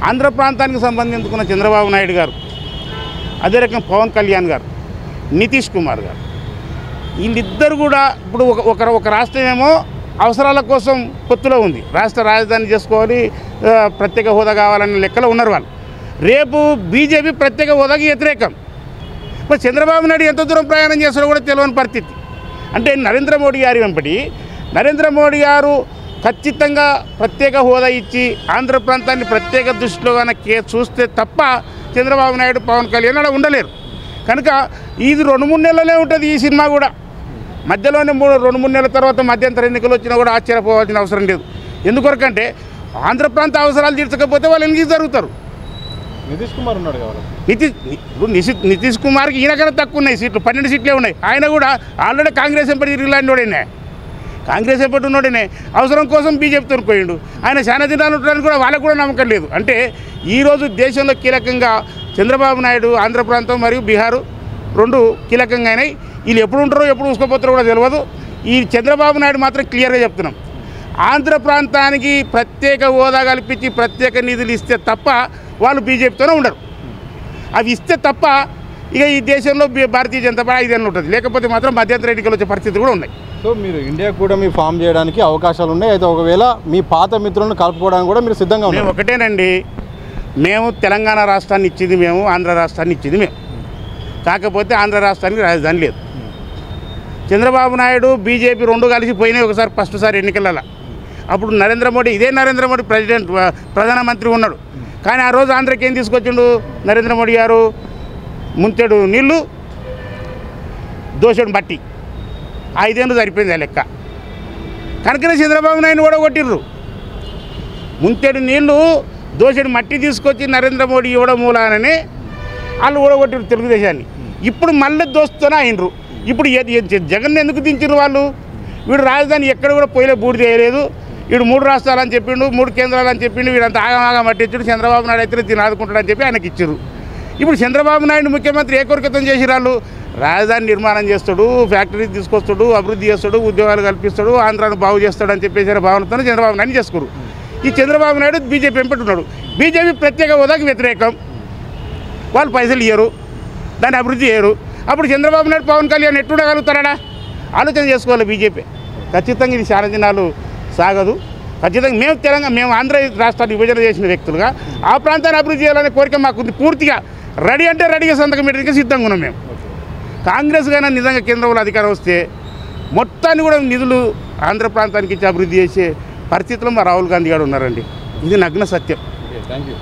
ఆంధ్ర ప్రాంతానికి సంబంధించుకున్న చంద్రబాబు నాయుడు గారు అదే రకంగా పవన్ కళ్యాణ్ గారు నితీష్ కుమార్ గారు వీళ్ళిద్దరు కూడా ఇప్పుడు ఒక ఒక ఒక రాష్ట్రం ఏమో అవసరాల కోసం పొత్తులో ఉంది రాష్ట్ర రాజధాని చేసుకోవాలి ఆ, ప్రత్యేక హోదా కావాలనే లెక్కలో ఉన్నారు వాళ్ళు రేపు బీజేపీ ప్రత్యేక హోదాకి వ్యతిరేకం మరి చంద్రబాబు నాయుడు ఎంత దూరం ప్రయాణం చేస్తాడో కూడా తెలియని పరిస్థితి అంటే నరేంద్ర మోడీ గారి వెంబడి నరేంద్ర మోడీ గారు ఖచ్చితంగా ప్రత్యేక హోదా ఇచ్చి ఆంధ్ర ప్రాంతాన్ని ప్రత్యేక దృష్టిలో కనుక చూస్తే తప్ప చంద్రబాబు నాయుడు పవన్ కళ్యాణ్ అలా ఉండలేరు కనుక ఇది రెండు మూడు నెలలే ఉంటుంది ఈ సినిమా కూడా మధ్యలోనే మూడు రెండు మూడు నెలల తర్వాత మధ్యంతర ఎన్నికలు వచ్చినా కూడా ఆశ్చర్యపోవాల్సిన అవసరం లేదు ఎందుకొరకంటే ఆంధ్ర ప్రాంత అవసరాలు తీర్చకపోతే వాళ్ళు ఎన్నిక జరుగుతారు నితీష్ కుమార్ ఉన్నాడు కావాలి నితీష్ ఇప్పుడు నిశి నితీష్ కుమార్కి ఈయనకన్నా తక్కువ ఉన్నాయి సీట్లు పన్నెండు సీట్లే ఉన్నాయి ఆయన కూడా ఆల్రెడీ కాంగ్రెస్ ఎంపటి తిరిగిలాంటివాడేనే కాంగ్రెస్ ఎంపటి ఉన్నోడేనే అవసరం కోసం బీజేపీతో పోయిండు ఆయన చాలా దినాలు ఉండడానికి కూడా వాళ్ళకు కూడా నమ్మకం లేదు అంటే ఈరోజు దేశంలో కీలకంగా చంద్రబాబు నాయుడు ఆంధ్ర ప్రాంతం మరియు బీహారు రెండు కీలకంగా అయినాయి వీళ్ళు ఎప్పుడు ఉంటారో ఎప్పుడు చూసుకోపోతారో కూడా తెలియదు ఈ చంద్రబాబు నాయుడు మాత్రం క్లియర్గా చెప్తున్నాం ఆంధ్ర ప్రాంతానికి ప్రత్యేక హోదా కల్పించి ప్రత్యేక నిధులు ఇస్తే తప్ప వాళ్ళు బీజేపీతోనే ఉండరు అవి ఇస్తే తప్ప ఇక ఈ దేశంలో బీ- భారతీయ జనతా పార్టీ ఐదేళ్ళు ఉంటుంది లేకపోతే మాత్రం మధ్యంతర ఎన్నికలు వచ్చే పరిస్థితి కూడా ఉన్నాయి సో మీరు ఇండియా కూడా మీ ఫామ్ చేయడానికి అవకాశాలు ఉన్నాయి అయితే ఒకవేళ మీ పాత మిత్రులను కలుపుకోవడానికి కూడా మీరు సిద్ధంగా మేము ఉన్నారు ఒకటేనండి మేము తెలంగాణ రాష్ట్రాన్ని ఇచ్చింది మేము ఆంధ్ర రాష్ట్రాన్ని ఇచ్చింది మేము కాకపోతే ఆంధ్ర రాష్ట్రానికి రాజధాని లేదు చంద్రబాబు నాయుడు బీజేపీ రెండు కలిసి పోయినాయి ఒకసారి ఫస్ట్ సారి ఎన్నికలలో అప్పుడు నరేంద్ర మోడీ ఇదే నరేంద్ర మోడీ ప్రెసిడెంట్ ఆ, ప్రధానమంత్రి ఉన్నాడు కానీ ఆ రోజు ఆంధ్రకి ఏం తీసుకొచ్చిండు నరేంద్ర మోడీ గారు ముంచెడు నీళ్ళు దోషుడు బట్టి ఐదేళ్ళు సరిపోయింది ఆ లెక్క కనుకనే చంద్రబాబు నాయుడు కూడా కొట్టిర్రు ముంచెడు నీళ్లు దోషుడు మట్టి తీసుకొచ్చి నరేంద్ర మోడీ ఇవ్వడం మూలానని వాళ్ళు ఓడగొట్టిరు తెలుగుదేశాన్ని ఇప్పుడు మళ్ళీ దోస్తూనే అయినరు ఇప్పుడు ఏ- ఏ- జగన్ ఎందుకు దించారు వాళ్ళు వీడు రాజధాని ఎక్కడ కూడా పోయిలే బూడి చేయలేదు వీడు మూడు రాష్ట్రాలు అని చెప్పిండు మూడు కేంద్రాలు అని చెప్పిండు వీడంతా ఆగమాగా మట్టించుడు చంద్రబాబు నాయుడు అయితే దీన్ని ఆదుకుంటాడని చెప్పి ఆయనకి ఇచ్చారు ఇప్పుడు చంద్రబాబు నాయుడు ముఖ్యమంత్రి ఏ కోరికతం చేసి వాళ్ళు రాజధాని నిర్మాణం చేస్తాడు ఫ్యాక్టరీ తీసుకొస్తాడు అభివృద్ధి చేస్తాడు ఉద్యోగాలు కల్పిస్తాడు ఆంధ్రాను బాగు చేస్తాడు అని చెప్పేసి భావనతో చంద్రబాబు నాయుడు చేసుకోరు ఈ చంద్రబాబు నాయుడు బీజేపీ ఎంపెట్టున్నాడు బీజేపీ ప్రత్యేక హోదాకి వ్యతిరేకం వాళ్ళు పైసలు ఇయ్యరు దాన్ని అభివృద్ధి చేయరు అప్పుడు చంద్రబాబు నాయుడు పవన్ కళ్యాణ్ ఎట్టుండగలుగుతారా ఆలోచన చేసుకోవాలి బీజేపీ ఖచ్చితంగా ఇది చాలా దినాలు సాగదు ఖచ్చితంగా మేము తెలంగాణ మేము ఆంధ్ర రాష్ట్రాన్ని విభజన చేసిన వ్యక్తులుగా ఆ ప్రాంతాన్ని అభివృద్ధి చేయాలనే కోరిక మాకుంది పూర్తిగా రెడీ అంటే రెడీగా సంతకం పెట్టడానికి సిద్ధంగా ఉన్నాం మేము కాంగ్రెస్ కానీ నిజంగా కేంద్రంలో అధికారం వస్తే మొత్తాన్ని కూడా నిధులు ఆంధ్ర ప్రాంతానికి ఇచ్చి అభివృద్ధి చేసే పరిస్థితిలో మా రాహుల్ గాంధీ గారు ఉన్నారండి ఇది నగ్న సత్యం థ్యాంక్ యూ